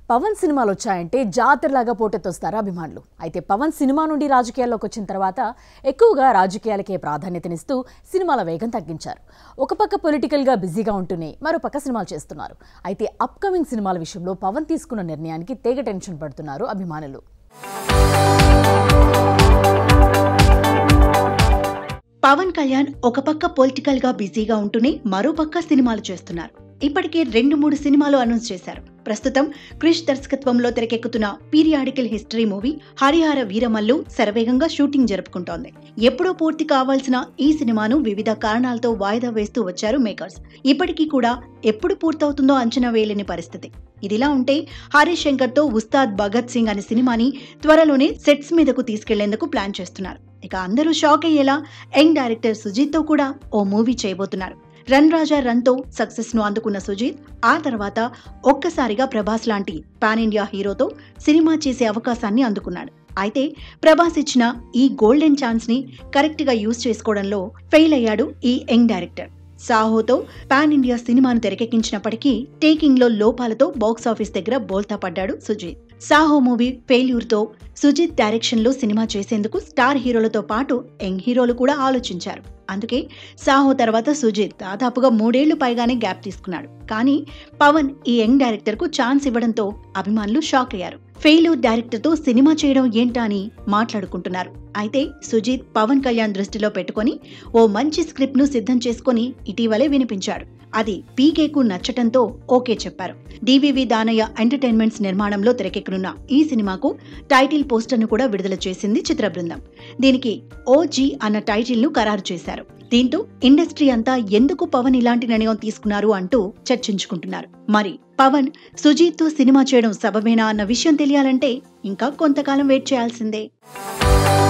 పవన్ సినిమాలు వచ్చాయంటే జాతరలాగా పోటెత్తొస్తారు అభిమానులు అయితే పవన్ సినిమా నుండి రాజకీయాల్లోకి వచ్చిన తర్వాత ఎక్కువగా రాజకీయాలకే ప్రాధాన్యతనిస్తూ సినిమాల వేగం తగ్గించారు ఒక పక్క పొలిటికల్గా బిజీగా ఉంటూనే మరో పక్క సినిమాలు చేస్తున్నారు అయితే అప్కమింగ్ సినిమాల విషయంలో పవన్ తీసుకున్న నిర్ణయానికి తెగ టెన్షన్ పడుతున్నారు అభిమానులు పవన్ కళ్యాణ్ ఒక పక్క పొలిటికల్ గా బిజీగా ఉంటూనే మరో పక్క సినిమాలు చేస్తున్నారు ఇప్పటికే రెండు మూడు సినిమాలు అనౌన్స్ చేశారు ప్రస్తుతం క్రిష్ దర్శకత్వంలో తెరకెక్కుతున్న periodical history movie Harihara Veeramallu శరవేగంగా షూటింగ్ జరుపుకుంటోంది ఎప్పుడో పూర్తి కావాల్సిన ఈ సినిమాను వివిధ కారణాలతో వాయిదా వేస్తూ వచ్చారు మేకర్స్ ఇప్పటికీ కూడా ఎప్పుడు పూర్తవుతుందో అంచనా వేయలేని పరిస్థితి ఇదిలా ఉంటే హరీష్ శంకర్ తో ఉస్తాద్ భగత్ సింగ్ అనే సినిమాని త్వరలోనే సెట్స్ మీదకు తీసుకెళ్లేందుకు ప్లాన్ చేస్తున్నారు ఇక అందరూ షాక్ అయ్యేలా యంగ్ డైరెక్టర్ సుజిత్ తో కూడా ఓ మూవీ చేయబోతున్నారు రన్ రాజా రన్ తో సక్సెస్ ను అందుకున్న సుజిత్ ఆ తర్వాత ఒక్కసారిగా ప్రభాస్ లాంటి పాన్ ఇండియా హీరోతో సినిమా చేసే అవకాశాన్ని అందుకున్నాడు అయితే ప్రభాస్ ఇచ్చిన ఈ గోల్డెన్ ఛాన్స్ ని కరెక్ట్ గా యూజ్ చేసుకోవడంలో ఫెయిల్ అయ్యాడు ఈ యంగ్ డైరెక్టర్ సాహోతో పాన్ ఇండియా సినిమాను తెరకెక్కించినప్పటికీ టేకింగ్ లో లోపాలతో బాక్స్ ఆఫీస్ దగ్గర బోల్తా పడ్డాడు సుజిత్ సాహో మూవీ ఫెయిల్యూర్ తో సుజిత్ డైరెక్షన్ లో సినిమా చేసేందుకు స్టార్ హీరోలతో పాటు యంగ్ హీరోలు కూడా ఆలోచించారు అందుకే సాహో తర్వాత సుజిత్ దాదాపుగా మూడేళ్లు పైగానే గ్యాప్ తీసుకున్నాడు కానీ పవన్ ఈ యంగ్ డైరెక్టర్ కు ఛాన్స్ ఇవ్వడంతో అభిమానులు షాక్ అయ్యారు ఫెయిల్యూర్ డైరెక్టర్ తో సినిమా చేయడం ఏంటా అని మాట్లాడుకుంటున్నారు అయితే సుజిత్ పవన్ కళ్యాణ్ దృష్టిలో పెట్టుకొని ఓ మంచి స్క్రిప్ట్ ను సిద్ధం చేసుకొని ఇటీవలే వినిపించాడు అది పీకేకు నచ్చటంతో ఓకే చెప్పారు డివివి దానయ్య ఎంటర్టైన్మెంట్స్ నిర్మాణంలో తెరకెక్కనున్న ఈ సినిమాకు టైటిల్ పోస్టర్ ను కూడా విడుదల చేసింది చిత్ర బృందం దీనికి ఓజీ అన్న టైటిల్ ను ఖరారు చేశారు దీంతో ఇండస్ట్రీ అంతా ఎందుకు పవన్ ఇలాంటి నిర్ణయం తీసుకున్నారు అంటూ చర్చించుకుంటున్నారు మరి పవన్ సుజీత్ తో సినిమా చేయడం సబమేనా అన్న విషయం తెలియాలంటే ఇంకా కొంతకాలం వెయిట్ చేయాల్సిందే